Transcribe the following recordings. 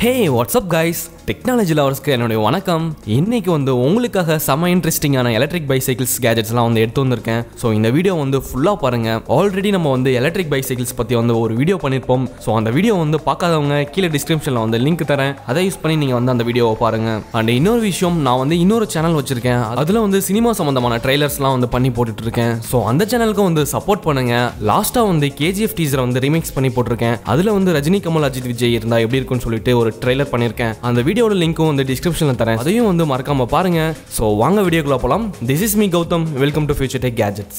ஹே what's up guys technology லவர்ஸ்க்கு என்னுடைய வணக்கம் இன்னைக்கு வந்து உங்களுக்காக செம இன்ட்ரெஸ்டிங்கான எலக்ட்ரிக் பைசைக்கிள்ஸ் கேஜெட்ஸ்லாம் வந்து எடுத்து வந்திருக்கேன் ஸோ இந்த வீடியோ வந்து ஃபுல்லாக பாருங்க ஆல்ரெடி நம்ம வந்து எலக்ட்ரிக் பைசைக்கிள்ஸ் பற்றி வந்து ஒரு வீடியோ பண்ணியிருப்போம் ஸோ அந்த வீடியோ வந்து பார்க்காதவங்க கீழே டிஸ்கிரிப்ஷனில் வந்து லிங்க் தரேன் அதை யூஸ் பண்ணி நீங்கள் வந்து அந்த வீடியோவை பாருங்க அண்ட் இன்னொரு விஷயம் நான் வந்து இன்னொரு சேனல் வச்சிருக்கேன் அதில் வந்து சினிமா சம்மந்தமான ட்ரைலர்ஸ்லாம் வந்து பண்ணி போட்டுட்டு இருக்கேன் ஸோ அந்த சேனலுக்கு வந்து சப்போர்ட் பண்ணுங்க லாஸ்ட்டாக வந்து கேஜிஎஃப் டீசரை வந்து ரீமிக்ஸ் பண்ணி போட்டிருக்கேன் அதில் வந்து ரஜினி கமல் அஜித் விஜய் இருந்தால் எப்படி இருக்கும்னு சொல்லிட்டு ஒரு ட்ரைலர் பண்ணியிருக்கேன் அந்த வீடியோட லிங்க்கும் வந்து டிஸ்கிரிப்ஷனில் தரேன் அதையும் வந்து மறக்காம பாருங்க ஸோ வாங்க வீடியோக்குள்ள போகலாம் this is me Gautham welcome to future tech gadgets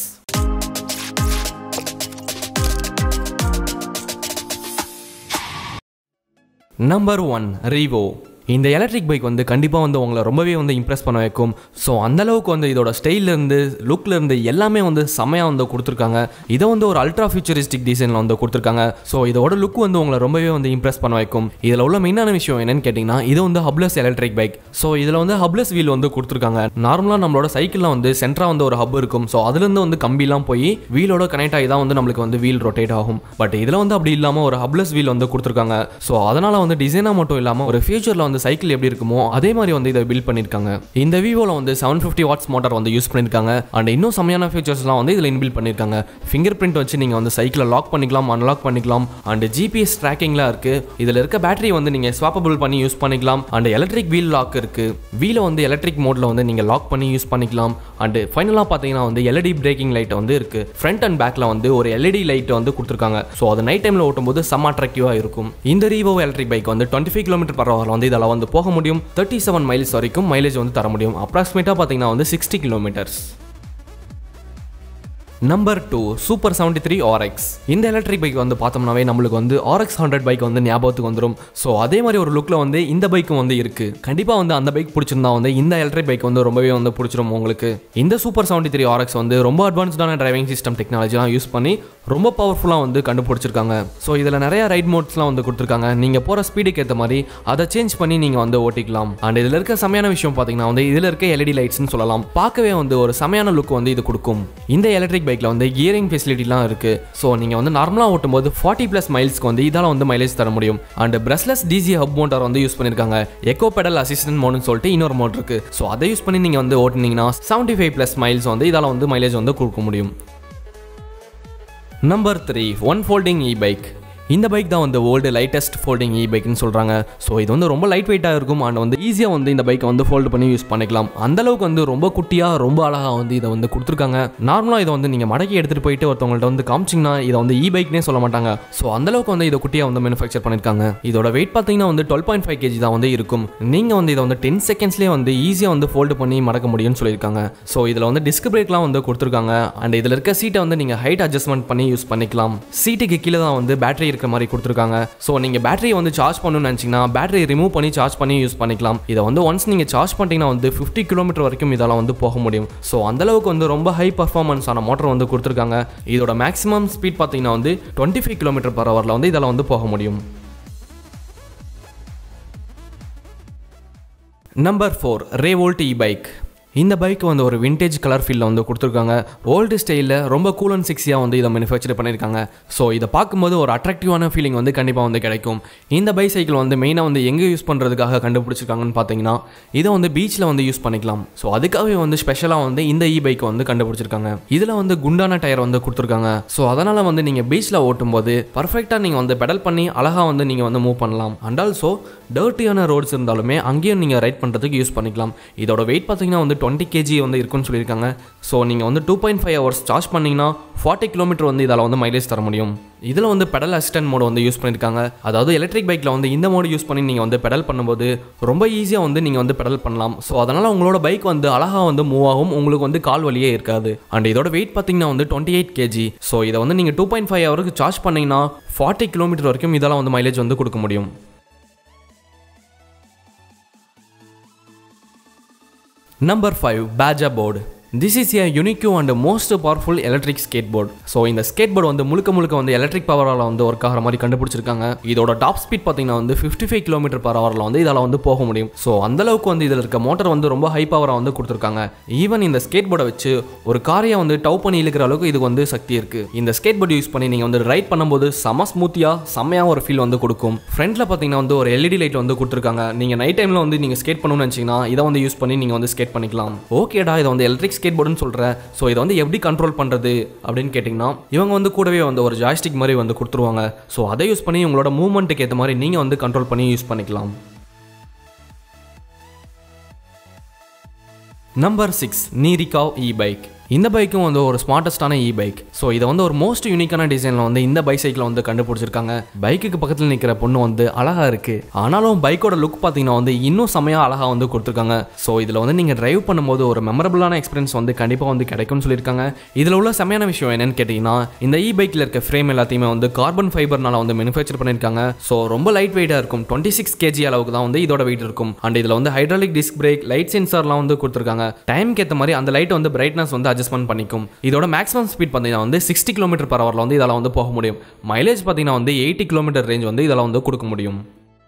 number one Revo இந்த எலக்ட்ரிக் பைக் வந்து கண்டிப்பாக வந்து உங்களை ரொம்பவே வந்து இம்ப்ரெஸ் பண்ண வைக்கும் ஸோ அந்த அளவுக்கு வந்து இதோட ஸ்டைல்லேருந்து லுக்லேருந்து எல்லாமே வந்து செமையாக வந்து கொடுத்துருக்காங்க இதை வந்து ஒரு அல்ட்ரா ஃபியூச்சரிஸ்டிக் டிசைனில் வந்து கொடுத்துருக்காங்க ஸோ இதோட லுக் வந்து உங்களை ரொம்பவே வந்து இம்ப்ரெஸ் பண்ண வைக்கும் இதில் உள்ள மெயினான விஷயம் என்னன்னு கேட்டிங்கன்னா இது வந்து ஹப்லெஸ் எலக்ட்ரிக் பைக் ஸோ இதில் வந்து ஹப்லெஸ் வீல் வந்து கொடுத்துருக்காங்க நார்மலாக நம்மளோட சைக்கிளில் வந்து சென்டராக வந்து ஒரு ஹப் இருக்கும் ஸோ அதுலேருந்து வந்து கம்பிலாம் போய் வீலோட கனெக்ட் ஆகி தான் வந்து நம்மளுக்கு வந்து வீல் ரொட்டேட் ஆகும் பட் இதில் வந்து அப்படி இல்லாமல் ஒரு ஹப்லெஸ் வீல் வந்து கொடுத்துருக்காங்க ஸோ அதனால் வந்து டிசைனாக மட்டும் இல்லாமல் ஒரு ஃபியூச்சரில் வந்து சைக்கிள் எப்படி இருக்குமோ அதே மாதிரி வந்து இதை பில்ட் பண்ணியிருக்காங்க இந்த விவோவில் வந்து செவன் ஃபிஃப்டி வாட்ஸ் மோட்டார் வந்து யூஸ் பண்ணியிருக்காங்க அண்ட் இன்னும் செம்மையான ஃபீச்சர்ஸ்லாம் வந்து இதில் இன்பில் பண்ணியிருக்காங்க ஃபிங்கர் பிரிண்ட் வச்சு நீங்கள் வந்து சைக்கிளை லாக் பண்ணிக்கலாம் அன்லாக் பண்ணிக்கலாம் அண்ட் ஜிபிஎஸ் ட்ராக்கிங்லாம் இருக்குது இதில் இருக்க பேட்டரி வந்து நீங்கள் ஸ்வாப்பபிள் பண்ணி யூஸ் பண்ணிக்கலாம் அண்ட் எலக்ட்ரிக் வீல் லாக் இருக்குது வீலை வந்து எலக்ட்ரிக் மோடில் வந்து நீங்கள் லாக் பண்ணி யூஸ் பண்ணிக்கலாம் அண்ட் ஃபைனலாக பார்த்தீங்கன்னா வந்து எல்இடி பிரேக்கிங் லைட் வந்து இருக்குது ஃப்ரண்ட் அண்ட் பேக்கில் வந்து ஒரு எல்இடி லைட் வந்து கொடுத்துருக்காங்க ஸோ அது நைட் டைமில் ஓட்டும்போது செம்ம அட்ராக்டிவாக இருக்கும் இந்த ரீவோ எலக்ட்ரிக் பைக் வந்து twenty five kilometre per hour வந்து இதில் வந்து போக முடியும் தேர்ட்டி செவன் மைல்ஸ் வரைக்கும் மைலேஜ் வந்து தர முடியும் அப்ராக்சிமேட்டாக பார்த்தீங்கன்னா வந்து sixty kilometres number two super seventy three RX இந்த எலக்ட்ரிக் பைக் வந்து பார்த்தோம்னாவே நம்மளுக்கு வந்து ஆர்எக்ஸ் ஹண்ட்ரட் பைக் வந்து ஞாபகத்துக்கு வந்துடும் ஸோ அதே மாதிரி ஒரு லுக்கில் வந்து இந்த பைக்கும் வந்து இருக்குது கண்டிப்பாக வந்து அந்த பைக் பிடிச்சிருந்தா வந்து இந்த எலக்ட்ரிக் பைக் வந்து ரொம்பவே வந்து பிடிச்சிரும் உங்களுக்கு இந்த சூப்பர் செவன்டி த்ரீ ஆர்எக்ஸ் வந்து ரொம்ப அட்வான்ஸ்டான டிரைவிங் சிஸ்டம் டெக்னாலஜிலாம் யூஸ் பண்ணி ரொம்ப பவர்ஃபுல்லாக வந்து கண்டுபிடிச்சிருக்காங்க ஸோ இதில் நிறைய ரைட் மோட்ஸ்லாம் வந்து கொடுத்துருக்காங்க நீங்கள் போகிற ஸ்பீடுக்கு ஏற்ற மாதிரி அதை சேஞ்ச் பண்ணி நீங்கள் வந்து ஓட்டிக்கலாம் அண்ட் இதில் இருக்க செமையான விஷயம் பார்த்தீங்கன்னா வந்து இதில் இருக்க எல்இடி லைட்ஸ்னு சொல்லலாம் பார்க்கவே வந்து ஒரு செமையான லுக் வந்து இது கொடுக்கும் இந்த எலக்ட்ரிக் பைக்கில் வந்து கியரிங் ஃபெசிலிட்டிலாம் இருக்குது ஸோ நீங்கள் வந்து நார்மலாக ஓட்டும்போது ஃபார்ட்டி ப்ளஸ் மைல்ஸ்க்கு வந்து இதால் வந்து மைலேஜ் தர முடியும் and brushless DC hub motor வந்து யூஸ் பண்ணியிருக்காங்க எக்கோ பெடல் அசிஸ்டன்ட் மோட்னு சொல்லிட்டு இன்னொரு மோட் இருக்குது ஸோ அதை யூஸ் பண்ணி நீங்கள் வந்து ஓட்டுனீங்கன்னா செவன்ட்டி ஃபைவ் ப்ளஸ் மைல்ஸ் வந்து இதால் வந்து மைலேஜ் வந்து கொடுக்க முடியும் number three one folding e bike இந்த பைக் தான் வந்து ஓல்டு லைட்டஸ்ட் ஃபோல்டிங் இ பைக்னு சொல்கிறாங்க ஸோ இது வந்து ரொம்ப லைட் வெயிட்டாக இருக்கும் அண்ட் வந்து ஈஸியாக வந்து இந்த பைக்கை வந்து ஃபோல்டு பண்ணி யூஸ் பண்ணிக்கலாம் அந்த அளவுக்கு வந்து ரொம்ப குட்டியாக ரொம்ப அழகாக வந்து இதை வந்து கொடுத்துருக்காங்க நார்மலாக இதை வந்து நீங்கள் மடக்கி எடுத்துகிட்டு போயிட்டு ஒருத்தவங்கள்ட்ட வந்து காமிச்சிங்கன்னா இதை வந்து இ பைக்னே சொல்ல மாட்டாங்க ஸோ அந்தளவுக்கு வந்து இதை குட்டியாக வந்து மேனுஃபேக்சர் பண்ணியிருக்காங்க இதோட வெயிட் பார்த்தீங்கன்னா வந்து டுவெல் பாயிண்ட் ஃபைவ் கேஜி தான் வந்து இருக்கும் நீங்கள் வந்து இதை வந்து டென் செகண்ட்ஸ்லேயே வந்து ஈஸியாக வந்து ஃபோல்டு பண்ணி மடக்க முடியும்னு சொல்லியிருக்காங்க ஸோ இதில் வந்து டிஸ்க் பிரேக்லாம் வந்து கொடுத்துருக்காங்க அண்ட் இதில் இருக்க சீட்டை வந்து நீங்கள் ஹைட் அட்ஜஸ்ட்மெண்ட் பண்ணி யூஸ் பண்ணிக்கலாம் சீட்டுக்கு கீழே தான் வந்து பேட்டரி இருக்க மாதிரி கொடுத்துருக்காங்க ஸோ நீங்கள் பேட்டரியை வந்து சார்ஜ் பண்ணணும்னு நினச்சிங்கன்னா பேட்டரி ரிமூவ் பண்ணி சார்ஜ் பண்ணி யூஸ் பண்ணிக்கலாம் இதை வந்து ஒன்ஸ் நீங்கள் சார்ஜ் பண்ணிட்டீங்கன்னா வந்து ஃபிஃப்டி கிலோமீட்டர் வரைக்கும் இதெல்லாம் வந்து போக முடியும் ஸோ அந்தளவுக்கு வந்து ரொம்ப ஹை பர்ஃபார்மன்ஸான மோட்டர் வந்து கொடுத்துருக்காங்க இதோட மேக்ஸிமம் ஸ்பீட் பார்த்தீங்கன்னா வந்து டுவெண்ட்டி ஃபைவ் கிலோமீட்டர் பர் ஹவரில் வந்து இதெல்லாம் வந்து போக முடியும் number four Revolt e bike இந்த பைக் வந்து ஒரு விண்டேஜ் கலர் ஃபீல்டில் வந்து கொடுத்துருக்காங்க ஓல்டு ஸ்டைலில் ரொம்ப கூல் அண்ட் சிக்ஸியாக வந்து இதை மேனுஃபேக்சர் பண்ணியிருக்காங்க ஸோ இதை பார்க்கும்போது ஒரு அட்ராக்டிவான ஃபீலிங் வந்து கண்டிப்பாக வந்து கிடைக்கும் இந்த பைக் சைக்கிள் வந்து மெயினாக வந்து எங்கே யூஸ் பண்ணுறதுக்காக கண்டுபிடிச்சிருக்காங்கன்னு பார்த்தீங்கன்னா இதை வந்து பீச்சில் வந்து யூஸ் பண்ணிக்கலாம் ஸோ அதுக்காகவே வந்து ஸ்பெஷலாக வந்து இந்த இ பைக் வந்து கண்டுபிடிச்சிருக்காங்க இதில் வந்து குண்டான டயர் வந்து கொடுத்துருக்காங்க ஸோ அதனால் வந்து நீங்கள் பீச்சில் ஓட்டும்போது பர்ஃபெக்டாக நீங்கள் வந்து பெடல் பண்ணி அழகாக வந்து நீங்கள் வந்து மூவ் பண்ணலாம் அண்ட் ஆல்சோ டர்ட்டியான ரோட்ஸ் இருந்தாலுமே அங்கேயும் நீங்கள் ரைட் பண்ணுறதுக்கு யூஸ் பண்ணிக்கலாம் இதோட வெயிட் பார்த்தீங்கன்னா வந்து டுவெண்ட்டி கேஜி வந்து இருக்குன்னு சொல்லியிருக்காங்க ஸோ நீங்கள் வந்து two point five hours charge பண்ணிங்கன்னா ஃபார்ட்டி கிலோமீட்டர் வந்து இதால் வந்து மைலேஜ் தர முடியும் இதில் வந்து பெடல் அசிஸ்டன்ட் மோடு வந்து யூஸ் பண்ணியிருக்காங்க அதாவது எலக்ட்ரிக் பைக்கில் வந்து இந்த மோடு யூஸ் பண்ணி நீங்கள் வந்து பெடல் பண்ணும்போது ரொம்ப ஈஸியாக வந்து நீங்கள் வந்து பெடல் பண்ணலாம் ஸோ அதனால் உங்களோட பைக் வந்து அழகாக வந்து மூவ் ஆகும் உங்களுக்கு வந்து கால் வலியே இருக்காது அண்ட் இதோட வெயிட் பார்த்தீங்கன்னா வந்து டுவெண்ட்டி எயிட் கேஜி ஸோ இதை வந்து நீங்கள் டூ பாயிண்ட் ஃபைவ் ஹவருக்கு சார்ஜ் பண்ணிங்கன்னா ஃபார்ட்டி கிலோமீட்டர் வரைக்கும் இதெல்லாம் வந்து மைலேஜ் வந்து கொடுக்க முடியும் நம்பர் ஃபைவ் பேஜா board this is a unique and most powerful electric skate board so இந்த ஸ்கேட் போர்டு வந்து முழுக்க முழுக்க வந்து எலக்ட்ரிக் பவரால் வந்து ஒர்க் ஆகிற மாதிரி கண்டுபிடிச்சிருக்காங்க இதோட டாப் ஸ்பீட் பார்த்தீங்கன்னா வந்து ஃபிஃப்டி ஃபைவ் கிலோமீட்டர் பர் ஹவரில் வந்து இதால் வந்து போக முடியும் ஸோ அந்த அளவுக்கு வந்து இதில் இருக்க மோட்டர் வந்து ரொம்ப ஹை பவராக வந்து கொடுத்துருக்காங்க ஈவன் இந்த ஸ்கேட் போர்டை வச்சு ஒரு காரையை வந்து டவ் பண்ணி இழுக்கிற அளவுக்கு இதுக்கு வந்து சக்தி இருக்கு இந்த ஸ்கேட் போர்டு யூஸ் பண்ணி நீங்கள் வந்து ரைட் பண்ணும்போது செம ஸ்மூத்தியாக செம்மையாக ஒரு ஃபீல் வந்து கொடுக்கும் ஃப்ரண்ட்டில் பார்த்தீங்கன்னா வந்து ஒரு எல்இடி லைட் வந்து கொடுத்துருக்காங்க நீங்கள் நைட் டைமில் வந்து நீங்கள் ஸ்கேட் பண்ணணும்னு நினச்சிங்கன்னா இதை வந்து யூஸ் பண்ணி நீங்கள் வந்து ஸ்கேட் பண்ணிக்கலாம் ஓகேடா இதை வந்து எலக்ட்ரிக் ஸ்கேட் போர்டுன்னு சொல்கிறேன் ஸோ இதை வந்து எப்படி கண்ட்ரோல் பண்ணுறது அப்படின்னு கேட்டிங்கன்னா இவங்க வந்து கூடவே வந்து ஒரு ஜாய்ஸ்டிக் மாதிரி வந்து கொடுத்துருவாங்க ஸோ அதை யூஸ் பண்ணி உங்களோட மூவ்மெண்ட்டுக்கு ஏற்ற மாதிரி நீங்கள் வந்து கண்ட்ரோல் பண்ணி யூஸ் பண்ணிக்கலாம் நம்பர் சிக்ஸ் நீரிகாவ் இ பைக் இந்த பைக்கும் வந்து ஒரு ஸ்மார்ட்டஸ்டான இ பைக் ஸோ இதை வந்து ஒரு மோஸ்ட் யூனிக்கான டிசைனில் வந்து இந்த பைசைக்கில் வந்து கண்டுபிடிச்சிருக்காங்க பைக்குக்கு பக்கத்தில் நிற்கிற பொண்ணு வந்து அழகாக இருக்குது ஆனாலும் பைக்கோட லுக் பார்த்தீங்கன்னா வந்து இன்னும் செம்மையாக அழகாக வந்து கொடுத்துருக்காங்க ஸோ இதில் வந்து நீங்கள் டிரைவ் பண்ணும்போது ஒரு மெமரபுளான எக்ஸ்பீரியன்ஸ் வந்து கண்டிப்பாக வந்து கிடைக்கும்னு சொல்லியிருக்காங்க இதில் உள்ள செம்மையான விஷயம் என்னன்னு கேட்டிங்கன்னா இந்த இ பைக்கில் இருக்க ஃப்ரேம் எல்லாத்தையுமே வந்து கார்பன் ஃபைபர்னால வந்து மேனுஃபேக்சர் பண்ணியிருக்காங்க ஸோ ரொம்ப லைட் வெயிட்டாக இருக்கும் டுவெண்ட்டி சிக்ஸ் கேஜி அளவுக்கு தான் வந்து இதோட வெயிட் இருக்கும் அண்ட் இதில் வந்து ஹைட்ராலிக் டிஸ்க் பிரேக் லைட் சென்சார்லாம் வந்து கொடுத்துருக்காங்க டைம்க்கு ஏற்ற மாதிரி அந்த லைட் வந்து பிரைட்னஸ் வந்து அட்ஜஸ்ட்மெண்ட் பண்ணிக்கும் இதோட மேக்ஸிமம் ஸ்பீட் பார்த்தீங்கன்னா வந்து சிக்ஸ்டி கிலோமீட்டர் பர் ஹவரில் வந்து இதில் வந்து போக முடியும் மைலேஜ் பார்த்தீங்கன்னா வந்து எயிட்டி கிலோமீட்டர் ரேஞ்ச் வந்து இதில் வந்து கொடுக்க முடியும்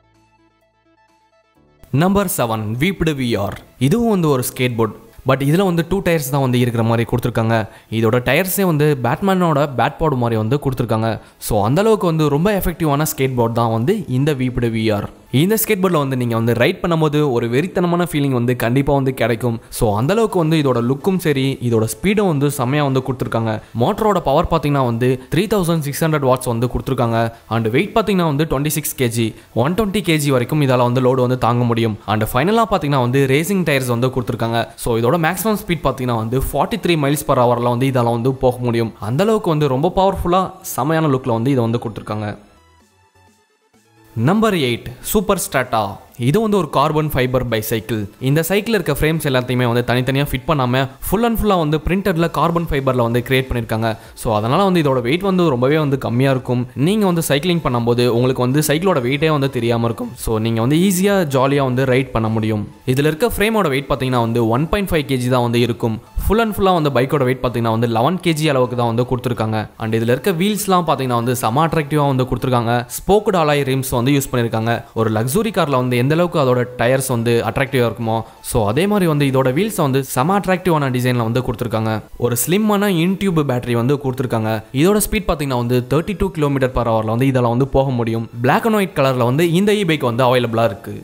நம்பர் செவன் வீப்டு விஆர் இதுவும் வந்து ஒரு ஸ்கேட் போர்ட் பட் இதில் வந்து டூ டயர்ஸ் தான் வந்து இருக்கிற மாதிரி கொடுத்துருக்காங்க இதோட டயர்ஸே வந்து பேட்மேனோட பேட் போர்டு மாதிரி வந்து கொடுத்துருக்காங்க ஸோ அந்தளவுக்கு வந்து ரொம்ப எஃபெக்டிவான ஸ்கேட் போர்ட் தான் வந்து இந்த வீப்டு விஆர் இந்த ஸ்கேட் போர்டில் வந்து நீங்கள் வந்து ரைட் பண்ணும்போது ஒரு வெறித்தனமான ஃபீலிங் வந்து கண்டிப்பாக வந்து கிடைக்கும் ஸோ அந்தளவுக்கு வந்து இதோட லுக்கும் சரி இதோட ஸ்பீடும் வந்து செம்மையாக வந்து கொடுத்துருக்காங்க மோட்டரோட பவர் பார்த்தீங்கன்னா வந்து three thousand six hundred watts வந்து கொடுத்துருக்காங்க அண்ட் வெயிட் பார்த்தீங்கன்னா வந்து twenty six KG one twenty KG வரைக்கும் இதால் வந்து லோடு வந்து தாங்க முடியும் அண்ட் ஃபைனலாக பார்த்தீங்கன்னா வந்து ரேசிங் டயர்ஸ் வந்து கொடுத்துருக்காங்க ஸோ இதோட மேக்ஸிமம் ஸ்பீட் பார்த்தீங்கன்னா வந்து ஃபார்ட்டி த்ரீ மைல்ஸ் பர் ஹவரில் வந்து இதால் வந்து போக முடியும் அந்தளவுக்கு வந்து ரொம்ப பவர்ஃபுல்லாக செம்மையான லுக்கில் வந்து இதை வந்து கொடுத்துருக்காங்க நம்பர் எயிட் சூப்பர் ஸ்டாட்டா இது வந்து ஒரு கார்பன் ஃபைபர் பைசைக்கிள் இந்த சைக்கிள் இருக்க ஃப்ரேம்ஸ் எல்லாத்தையுமே வந்து தனித்தனியாக ஃபிட் பண்ணாமல் ஃபுல் அண்ட் ஃபுல்லாக வந்து பிரிண்டடில் கார்பன் ஃபைபரில் வந்து கிரியேட் பண்ணியிருக்காங்க ஸோ அதனால் வந்து இதோட வெயிட் வந்து ரொம்பவே வந்து கம்மியாக இருக்கும் நீங்கள் வந்து சைக்கிளிங் பண்ணும்போது உங்களுக்கு வந்து சைக்கிளோட வெயிட்டே வந்து தெரியாமல் இருக்கும் ஸோ நீங்கள் வந்து ஈஸியாக ஜாலியாக வந்து ரைட் பண்ண முடியும் இதில் இருக்க ஃப்ரேமோட வெயிட் பார்த்தீங்கன்னா வந்து ஒன் பாயிண்ட் ஃபைவ் கேஜி தான் வந்து இருக்கும் ஃபுல் அண்ட் ஃபுல்லாக வந்து பைக்கோட வெயிட் பார்த்தீங்கன்னா வந்து லெவன் கேஜி அளவுக்கு தான் வந்து கொடுத்துருக்காங்க அண்ட் இதில் இருக்க வீல்ஸ்லாம் பார்த்தீங்கன்னா வந்து செம அட்ராக்டிவாக வந்து கொடுத்துருக்காங்க ஸ்போக்கட் அலாய் ரிம்ஸ் வந்து யூஸ் பண்ணியிருக்காங்க ஒரு லக்ஸுரி காரில் வந்து எந்த அளவுக்கு அதோட டயர்ஸ் வந்து அட்ராக்டிவாக இருக்குமோ ஸோ அதே மாதிரி வந்து இதோட வீல்ஸை வந்து செம அட்ராக்டிவான டிசைனில் வந்து கொடுத்துருக்காங்க ஒரு ஸ்லிம்மான இன்டியூப் பேட்டரி வந்து கொடுத்துருக்காங்க இதோட ஸ்பீட் பார்த்தீங்கன்னா வந்து தேர்ட்டி டூ கிலோமீட்டர் பர் ஹவரில் வந்து இதில் வந்து போக முடியும் பிளாக் அண்ட் ஒயிட் கலரில் வந்து இந்த இ பைக் வந்து அவைலபிளாக இருக்குது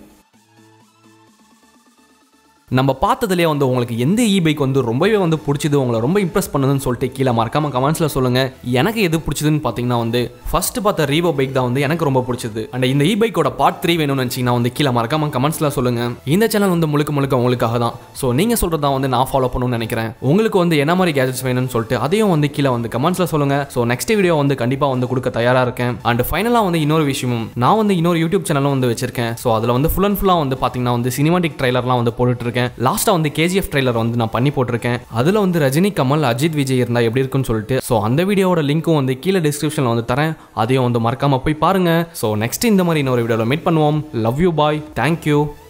நம்ம பார்த்ததுலேயே வந்து உங்களுக்கு எந்த இ பைக் வந்து ரொம்பவே வந்து பிடிச்சது உங்களை ரொம்ப இம்ப்ரெஸ் பண்ணுதுன்னு சொல்லிட்டு கீழே மறக்காம கமெண்ட்ஸில் சொல்லுங்கள் எனக்கு எது பிடிச்சதுன்னு பார்த்தீங்கன்னா வந்து ஃபர்ஸ்ட் பார்த்த ரீவோ பைக் தான் வந்து எனக்கு ரொம்ப பிடிச்சது அண்ட் இந்த இ பைக்கோட பார்ட் த்ரீ வேணும்னு நினச்சிங்கன்னா வந்து கீழே மறக்காம கமெண்ட்ஸில் சொல்லுங்கள் இந்த சேனல் வந்து முழுக்க முழுக்க உங்களுக்காக தான் ஸோ நீங்கள் சொல்கிறது தான் வந்து நான் ஃபாலோ பண்ணணும்னு நினைக்கிறேன் உங்களுக்கு வந்து என்ன மாதிரி கேஜெட்ஸ் வேணும்னு சொல்லிட்டு அதையும் வந்து கீழே வந்து கமெண்ட்ஸில் சொல்லுங்கள் ஸோ நெக்ஸ்ட் வீடியோ வந்து கண்டிப்பாக வந்து கொடுக்க தயாராக இருக்கேன் அண்ட் ஃபைனலாக வந்து இன்னொரு விஷயமும் நான் வந்து இன்னொரு யூடியூப் சேனலும் வந்து வச்சிருக்கேன் ஸோ அதில் வந்து ஃபுல் அண்ட் ஃபுல்லாக வந்து பார்த்தீங்கன்னா வந்து சினிமாட்டிக் ட்ரைலர்லாம் வந்து போட்டுட்டு இருக்கேன் லாஸ்ட்டாக வந்து கேஜிஎஃப் ட்ரைலர் வந்து நான் பண்ணி போட்டிருக்கேன் அதில் வந்து ரஜினி கமல் அஜித் விஜய் இருந்தால் எப்படி இருக்குன்னு சொல்லிட்டு ஸோ அந்த வீடியோவோட லிங்க்கும் வந்து கீழே டிஸ்கிரிப்ஷனில் வந்து தரேன் அதையும் வந்து மறக்காமல் போய் பாருங்கள் ஸோ நெக்ஸ்ட் இந்த மாதிரி இன்னொரு வீடியோவில் மீட் பண்ணுவோம் லவ் யூ பாய் தேங்க்யூ